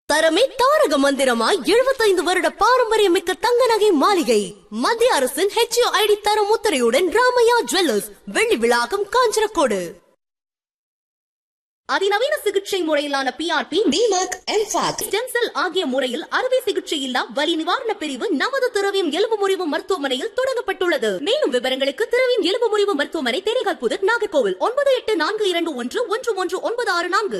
தரமே தாரக மந்திரமாய் எழுபத்தைந்து வருட பாரம்பரியமிக்க தங்க நகை மாளிகை மத்திய அரசின் ஹெச்ஓ ஐடி தரம் முத்திரையுடன் ராமையா ஜுவல்லர்ஸ் வெள்ளி விழாக்கம் காஞ்சரக்கோடு அதிநவீன சிகிச்சை முறையிலான பிஆர்பி டிமாக் எம்பாக் ஸ்டெம் செல் ஆகிய முறையில் அறுவை சிகிச்சை இல்லா வலி நிவாரண பிரிவு நமது திரவியம் எலும்பு முறிவு மருத்துவமனையில் தொடங்கப்பட்டுள்ளது மேலும் விவரங்களுக்கு திரவியம் எலும்பு முறிவு மருத்துவமனை தேரைகால் புதர் நாகர்கோவில் ஒன்பது எட்டு நான்கு இரண்டு ஒன்று ஒன்று ஒன்று ஒன்பது ஆறு நான்கு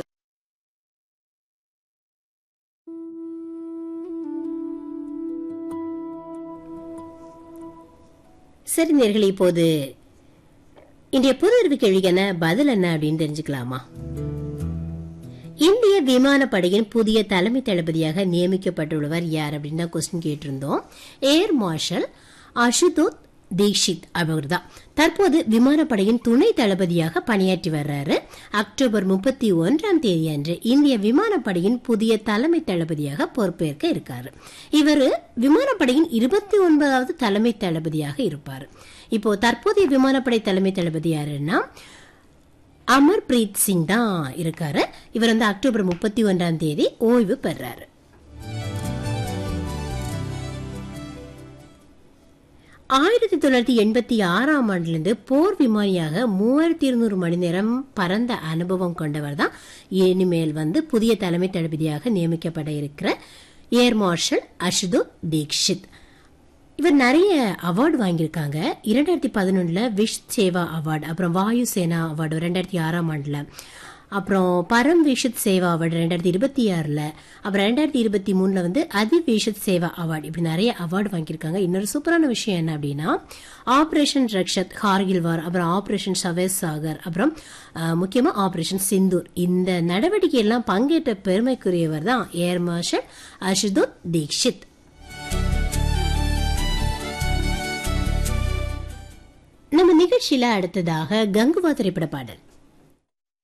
சரி நேர்களே இப்போது இன்றைய பொது அறிவு கேள்விக்கான பதில் என்ன அப்படின்னு தெரிஞ்சுக்கலாமா இந்திய விமானப்படையின் புதிய தலைமை தளபதியாக நியமிக்கப்பட்டுள்ளவர் யார் அப்படின்னு தான் கொஸ்டின் கேட்டிருந்தோம் ஏர் மார்ஷல் அசுதோத் தீக்ஷித் அவர் தான் தற்போது விமானப்படையின் துணை தளபதியாக பணியாற்றி வர்றாரு அக்டோபர் முப்பத்தி ஒன்றாம் தேதி அன்று இந்திய விமானப்படையின் புதிய தலைமை தளபதியாக பொறுப்பேற்க இருக்காரு இவர் விமானப்படையின் இருபத்தி ஒன்பதாவது தலைமை தளபதியாக இருப்பார் இப்போ தற்போதைய விமானப்படை தலைமை தளபதி யாருன்னா அமர்பிரீத் சிங் தான் இருக்காரு இவர் வந்து அக்டோபர் முப்பத்தி ஒன்றாம் தேதி ஓய்வு பெறாரு ஆயிரத்தி தொள்ளாயிரத்தி எண்பத்தி ஆறாம் ஆண்டிலிருந்து போர் விமானியாக மூவாயிரத்தி இருநூறு மணி நேரம் பறந்த அனுபவம் கொண்டவர் தான் இனிமேல் வந்து புதிய தலைமை தளபதியாக நியமிக்கப்பட இருக்கிற ஏர் மார்ஷல் அஷுதோத் தீக்ஷித் இவர் நிறைய அவார்டு வாங்கியிருக்காங்க இரண்டாயிரத்தி பதினொன்னுல விஷ் சேவா அவார்டு அப்புறம் வாயு சேனா அவார்டு ரெண்டாயிரத்தி ஆறாம் ஆண்டுல அப்புறம் பரம் விஷத் சேவா அவார்டு ரெண்டாயிரத்தி இருபத்தி ஆறுல அப்புறம் ரெண்டாயிரத்தி இருபத்தி மூணுல வந்து அதி விஷத் சேவா அவார்டு இப்படி நிறைய அவார்டு வாங்கியிருக்காங்க இன்னொரு சூப்பரான விஷயம் என்ன அப்படின்னா ஆபரேஷன் ரக்ஷத் கார்கில் வார் அப்புறம் ஆபரேஷன் சவேஸ் சாகர் அப்புறம் அஹ், முக்கியமா ஆபரேஷன் சிந்தூர் இந்த நடவடிக்கை எல்லாம் பங்கேற்ற பெருமைக்குரியவர் தான் ஏர் மார்ஷல் அஷுதோத் தீக்ஷித் நம்ம நிகழ்ச்சியில அடுத்ததாக கங்குவா திரைப்பட பாடல்